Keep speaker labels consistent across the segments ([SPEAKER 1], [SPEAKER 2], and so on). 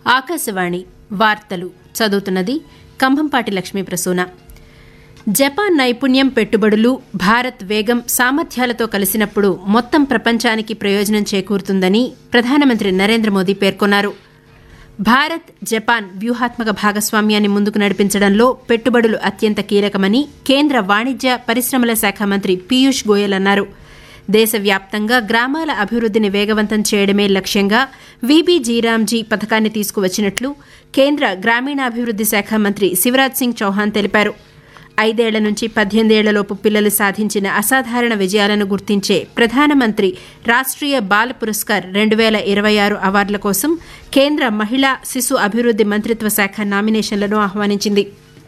[SPEAKER 1] ఆకాశవాణి వార్తలు చదువుతున్నది కంభంపాటి లక్ష్మీ ప్రసూన జపాన్ నైపుణ్యం పెట్టుబడులు భారత్ వేగం సామర్థ్యాలతో కలిసినప్పుడు మొత్తం ప్రపంచానికి ప్రయోజనం చేకూరుతుందని ప్రధానమంత్రి నరేంద్ర మోదీ పేర్కొన్నారు భారత్ జపాన్ వ్యూహాత్మక భాగస్వామ్యాన్ని ముందుకు నడిపించడంలో పెట్టుబడులు అత్యంత కీలకమని కేంద్ర వాణిజ్య పరిశ్రమల శాఖ మంత్రి పీయూష్ గోయల్ అన్నారు దేశవ్యాప్తంగా గ్రామాల అభివృద్దిని వేగవంతం చేయడమే లక్ష్యంగా వీబీజీరామ్జీ పథకాన్ని తీసుకువచ్చినట్లు కేంద్ర గ్రామీణాభివృద్ది శాఖ మంత్రి శివరాజ్ సింగ్ చౌహాన్ తెలిపారు ఐదేళ్ల నుంచి పద్దెనిమిదేళ్లలోపు పిల్లలు సాధించిన అసాధారణ విజయాలను గుర్తించే ప్రధానమంత్రి రాష్ట్రీయ బాల పురస్కార్ రెండు వేల ఇరవై ఆరు అవార్డుల కోసం కేంద్ర మహిళా శిశు అభివృద్ది మంత్రిత్వ శాఖ నామినేషన్లను ఆహ్వానించింది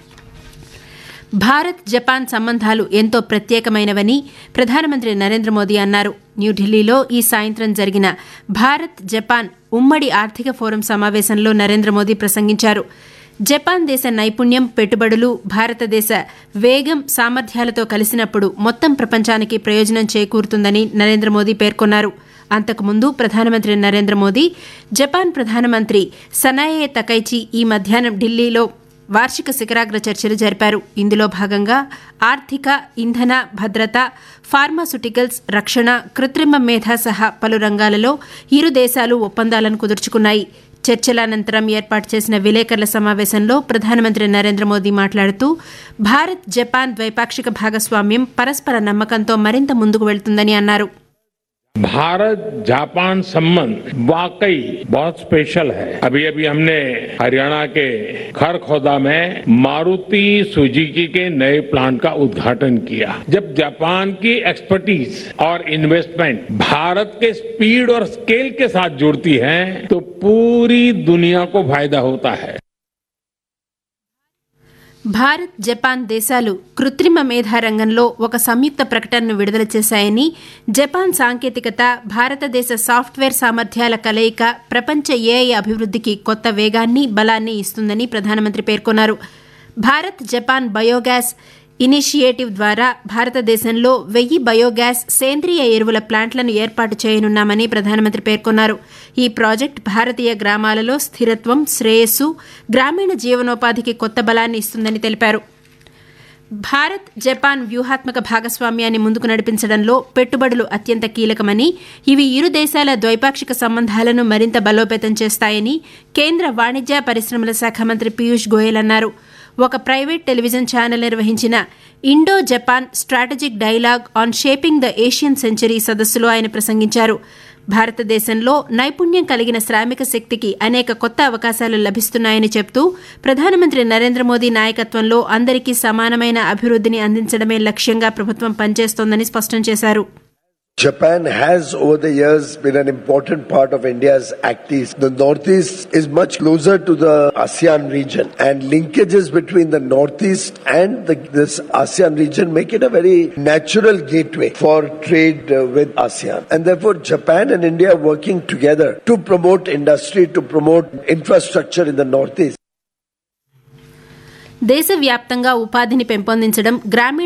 [SPEAKER 1] భారత్ జపాన్ సంబంధాలు ఎంతో ప్రత్యేకమైనవని ప్రధానమంత్రి నరేంద్ర మోదీ అన్నారు న్యూఢిల్లీలో ఈ సాయంత్రం జరిగిన భారత్ జపాన్ ఉమ్మడి ఆర్థిక ఫోరం సమావేశంలో నరేంద్ర మోదీ ప్రసంగించారు జపాన్ దేశ నైపుణ్యం పెట్టుబడులు భారతదేశ వేగం సామర్థ్యాలతో కలిసినప్పుడు మొత్తం ప్రపంచానికి ప్రయోజనం చేకూరుతుందని నరేంద్ర మోదీ పేర్కొన్నారు అంతకుముందు ప్రధానమంత్రి నరేంద్ర మోదీ జపాన్ ప్రధానమంత్రి సనాయే తకైచి ఈ మధ్యాహ్నం ఢిల్లీలో వార్షిక శిఖరాగ్ర చర్చలు జరిపారు ఇందులో భాగంగా ఆర్థిక ఇంధన భద్రత ఫార్మాసుటికల్స్ రక్షణ కృత్రిమ మేధ సహా పలు రంగాలలో ఇరు దేశాలు ఒప్పందాలను కుదుర్చుకున్నాయి చర్చల అనంతరం ఏర్పాటు చేసిన విలేకరుల సమావేశంలో ప్రధానమంత్రి నరేంద్ర మోదీ మాట్లాడుతూ భారత్ జపాన్ ద్వైపాక్షిక భాగస్వామ్యం పరస్పర నమ్మకంతో మరింత ముందుకు వెళ్తుందని అన్నారు
[SPEAKER 2] भारत जापान संबंध वाकई बहुत स्पेशल है अभी अभी हमने हरियाणा के खरखोदा में मारुति सुजुकी के नए प्लांट का उद्घाटन किया जब जापान की एक्सपर्टीज और इन्वेस्टमेंट भारत के स्पीड और स्केल के साथ जुड़ती है तो पूरी दुनिया को फायदा होता है
[SPEAKER 1] భారత్ జపాన్ దేశాలు కృత్రిమ మేధా రంగంలో ఒక సంయుక్త ప్రకటనను విడుదల చేశాయని జపాన్ సాంకేతికత భారతదేశ సాఫ్ట్వేర్ సామర్థ్యాల కలయిక ప్రపంచ ఏఐ అభివృద్దికి కొత్త వేగాన్ని బలాన్ని ఇస్తుందని ప్రధానమంత్రి పేర్కొన్నారు భారత్ జపాన్ బయోగ్యాస్ ఇనిషియేటివ్ ద్వారా భారతదేశంలో వెయ్యి బయోగ్యాస్ సేంద్రియ ఎరువుల ప్లాంట్లను ఏర్పాటు చేయనున్నామని ప్రధానమంత్రి పేర్కొన్నారు ఈ ప్రాజెక్టు భారతీయ గ్రామాలలో స్థిరత్వం శ్రేయస్సు గ్రామీణ జీవనోపాధికి కొత్త బలాన్ని ఇస్తుందని తెలిపారు భారత్ జపాన్ వ్యూహాత్మక భాగస్వామ్యాన్ని ముందుకు నడిపించడంలో పెట్టుబడులు అత్యంత కీలకమని ఇవి ఇరు దేశాల ద్వైపాక్షిక సంబంధాలను మరింత బలోపేతం చేస్తాయని కేంద్ర వాణిజ్య పరిశ్రమల శాఖ మంత్రి పీయూష్ గోయల్ అన్నారు ఒక ప్రైవేట్ టెలివిజన్ ఛానల్ నిర్వహించిన Indo Japan strategic dialogue on shaping the Asian century సదస్సులో ఆయన ప్రసంగించారు భారతదేశంలో నైపుణ్యం కలిగిన శ్రామిక శక్తికి అనేక కొత్త అవకాశాలు లభిస్తున్నాయని చెప్తూ ప్రధానమంత్రి నరేంద్ర మోదీ నాయకత్వంలో అందరికీ సమానమైన అభివృద్దిని అందించడమే లక్ష్యంగా ప్రభుత్వం పనిచేస్తోందని స్పష్టం చేశారు
[SPEAKER 3] Japan has over the years been an important part of India's activities. The Northeast is much closer to the ASEAN region and linkages between the Northeast and the, this ASEAN region make it a very natural gateway for trade uh, with ASEAN. And therefore Japan and India are working together to promote industry, to promote infrastructure in the Northeast.
[SPEAKER 1] దేశవ్యాప్తంగా ఉపాధిని పెంపొందించడం గ్రామీణ